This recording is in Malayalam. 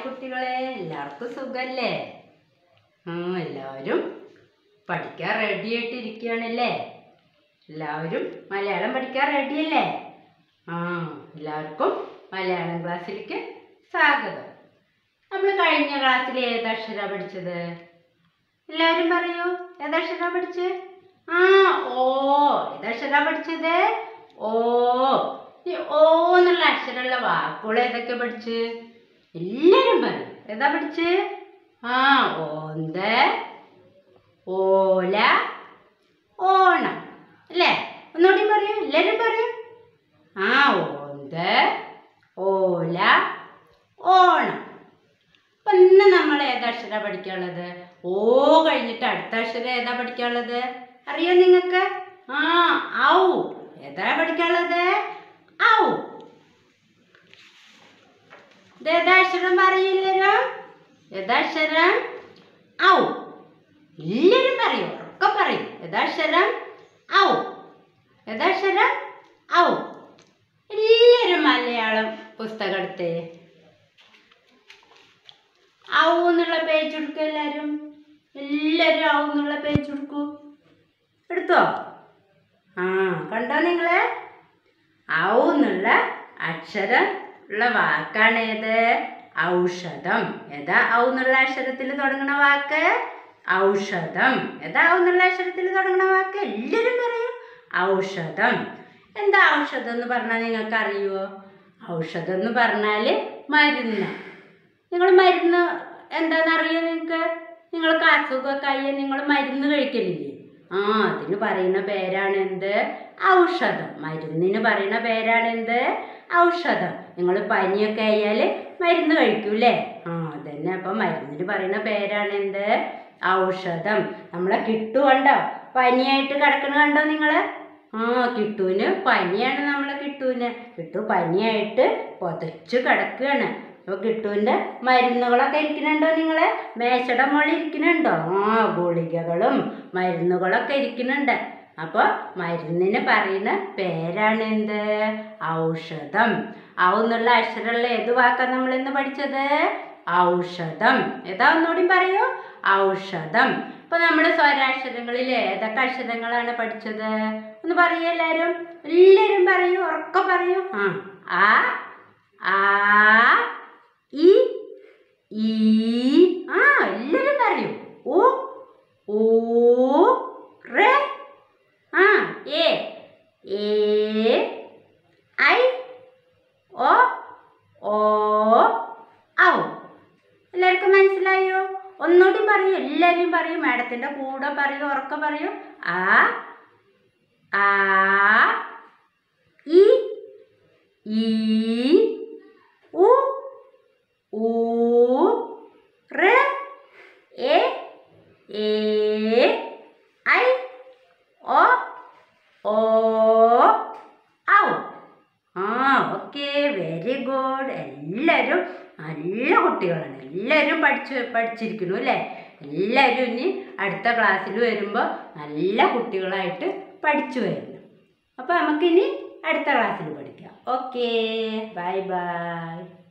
കുട്ടികളെ എല്ലാവർക്കും സുഖല്ലേ ആ എല്ലാവരും പഠിക്കാൻ റെഡി ആയിട്ട് ഇരിക്കുകയാണല്ലേ എല്ലാവരും മലയാളം പഠിക്കാൻ റെഡിയല്ലേ ആ എല്ലാവർക്കും മലയാളം ക്ലാസ്സിലേക്ക് സ്വാഗതം നമ്മൾ കഴിഞ്ഞ ക്ലാസ്സിൽ ഏതക്ഷര പഠിച്ചത് എല്ലാവരും പറയൂ ഏതക്ഷര പഠിച്ചത് ആ ഓ ഏതക്ഷര പഠിച്ചത് ഓ ഈ ഓ എന്നുള്ള അക്ഷരമുള്ള വാക്കുകൾ ഏതൊക്കെ പഠിച്ച് എല്ലാവരും പറയും ഏതാ പഠിച്ച് ആ ഓന്ത് ഓല ഓണം അല്ലേ ഒന്നുകൂടി പറയൂ എല്ലാവരും പറയൂ ആ ഓന്ത് ഓല ഓണം അപ്പൊ ഇന്ന് നമ്മൾ ഏതക്ഷര പഠിക്കാനുള്ളത് ഓ കഴിഞ്ഞിട്ട് അടുത്ത അക്ഷരം ഏതാ പഠിക്കാനുള്ളത് അറിയോ നിങ്ങൾക്ക് ആ ഔ ഏതാ പഠിക്കാനുള്ളത് ഔ ഇത് ഏതാ അക്ഷരം പറയില്ലല്ലോ ഏതാ അക്ഷരം ഔ എല്ലാവരും പറയും ഒക്കെ പറയും ഏതാ അക്ഷരം ഔ ഏതാ അക്ഷരം ഔ എല്ലാവരും മലയാളം പുസ്തകം എടുത്തേ ഔ എന്നുള്ള പേജ് എടുക്കുക എല്ലാവരും എല്ലാവരും ഔ എന്നുള്ള പേജ് എടുക്കൂ എടുത്തോ ആ കണ്ടോ നിങ്ങള് ഔ എന്നുള്ള അക്ഷരം ഉള്ള വാക്കാണ് ഏത് ഔഷധം ഏതാ ഔ എന്നുള്ള അക്ഷരത്തിൽ തുടങ്ങണ വാക്ക് ഔഷധം ഏതാ ഔ എന്നുള്ള അക്ഷരത്തിൽ തുടങ്ങണ വാക്ക് എല്ലാവരും പറയും ഔഷധം എന്താ ഔഷധം എന്ന് പറഞ്ഞാൽ നിങ്ങൾക്ക് അറിയുമോ ഔഷധം എന്ന് പറഞ്ഞാൽ മരുന്ന് നിങ്ങൾ മരുന്ന് എന്താണെന്നറിയോ നിങ്ങൾക്ക് നിങ്ങൾക്ക് അസുഖമൊക്കെ ആയാൽ നിങ്ങൾ മരുന്ന് കഴിക്കലില്ലേ ആ അതിന് പറയുന്ന പേരാണ് എന്ത് ഔഷധം മരുന്നിന് പറയുന്ന പേരാണ് എന്ത് ഔഷധം നിങ്ങൾ പനിയൊക്കെ ആയാൽ മരുന്ന് കഴിക്കൂലേ ആ അതന്നെ അപ്പം മരുന്നിന് പറയുന്ന പേരാണ് എന്ത് ഔഷധം നമ്മളെ കിട്ടുകണ്ടോ പനിയായിട്ട് കിടക്കണ കണ്ടോ നിങ്ങൾ ആ കിട്ടുവിന് പനിയാണ് നമ്മളെ കിട്ടുവിന് കിട്ടു പനിയായിട്ട് പൊതച്ച് കിടക്കുകയാണ് അപ്പോൾ കിട്ടുവിൻ്റെ മരുന്നുകളൊക്കെ ഇരിക്കുന്നുണ്ടോ നിങ്ങൾ മേശയുടെ മുകളിൽ ഇരിക്കുന്നുണ്ടോ ആ ഗുളികകളും മരുന്നുകളൊക്കെ ഇരിക്കുന്നുണ്ട് അപ്പോൾ മരുന്നിന് പറയുന്ന പേരാണ് എന്ത് ഔഷധം ഔ എന്നുള്ള അക്ഷരമുള്ള ഏത് വാക്കാണ് നമ്മൾ ഇന്ന് പഠിച്ചത് ഔഷധം ഏതാ ഒന്നുകൂടി പറയൂ ഔഷധം ഇപ്പൊ നമ്മൾ സ്വരാക്ഷരങ്ങളിൽ ഏതൊക്കെ അക്ഷരങ്ങളാണ് പഠിച്ചത് ഒന്ന് പറയൂ എല്ലാവരും എല്ലാവരും പറയൂ ഉറക്കെ പറയൂ ആ ആ ആ ഇ ഈ ആ എല്ലാവരും പറയൂ ഓ ഓ റേ ആ എ എ ഐ ഓ ഓ ഔ എല്ലാവർക്കും മനസ്സിലായോ ഒന്നുകൂടി പറയൂ എല്ലാവരും പറയൂ മാഡത്തിൻ്റെ കൂടെ പറയൂ ഉറക്കെ പറയൂ ആ ആ ഇ ഈ ഉ ഊ റ് എ എ ഐ ഓ ഓ ഔ ആ ഓക്കെ വെരി ഗുഡ് എല്ലാവരും നല്ല കുട്ടികളാണ് എല്ലാവരും പഠിച്ച് പഠിച്ചിരിക്കുന്നു അല്ലേ എല്ലാവരും ഇനി അടുത്ത ക്ലാസ്സിൽ വരുമ്പോൾ നല്ല കുട്ടികളായിട്ട് പഠിച്ചു വരുന്നു അപ്പോൾ നമുക്കിനി അടുത്ത ക്ലാസ്സിൽ പഠിക്കാം ഓക്കെ ബൈ ബൈ